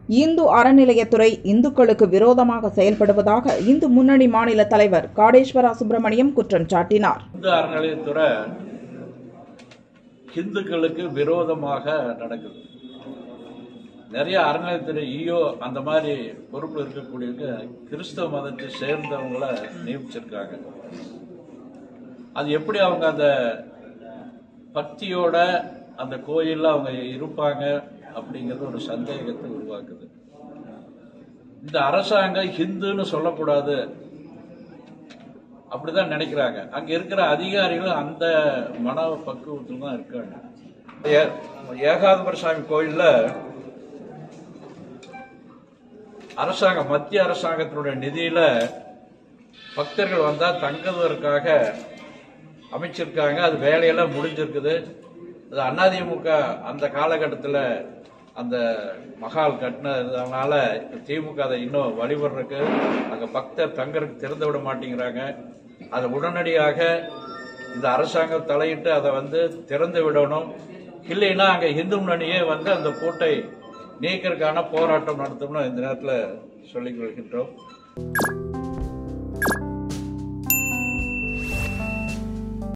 இந்து அறநிலையத்துறை இந்துக்களுக்கு விரோதமாக செயல்படுவதாக இந்து முன்னணி மாநில தலைவர் காடேஸ்வரா சுப்பிரமணியம் குற்றம் சாட்டினார் இந்து அறநிலையத்துறை இந்துக்களுக்கு விரோதமாக நடக்குது நிறைய அறநிலையத்துறை ஈயோ அந்த மாதிரி பொறுப்பு இருக்கக்கூடியவங்க கிறிஸ்தவ மதத்தை சேர்ந்தவங்கள நியமிச்சிருக்காங்க அது எப்படி அவங்க அந்த பக்தியோட அந்த கோயில்ல அவங்க இருப்பாங்க அப்படிங்கிறது ஒரு சந்தேகத்தை உருவாக்குது இந்த அரசாங்கம் ஹிந்துன்னு சொல்லக்கூடாது அப்படிதான் நினைக்கிறாங்க அங்க இருக்கிற அதிகாரிகளும் அந்த மன பக்குவத்தில் தான் இருக்காங்க ஏ- ஏகாதபுர சாமி கோயில்ல அரசாங்கம் மத்திய அரசாங்கத்தினுடைய நிதியில பக்தர்கள் வந்தா தங்குவதற்காக அமைச்சிருக்காங்க அது வேலையெல்லாம் முடிஞ்சிருக்குது அது அதிமுக அந்த காலகட்டத்தில் அந்த மகால் கட்டினதுனால இப்ப திமுக அதை இன்னும் வழிபடுறதுக்கு அங்க பக்தர் தங்கறதுக்கு திறந்து விட மாட்டேங்கிறாங்க அதை உடனடியாக இந்த அரசாங்கம் தலையிட்டு அதை வந்து திறந்து விடணும் இல்லைன்னா அங்க இந்து முன்னணியே வந்து அந்த பூட்டை நீக்கிறதுக்கான போராட்டம் நடத்தும்னு இந்த நேரத்தில் சொல்லிக் கொள்கின்றோம்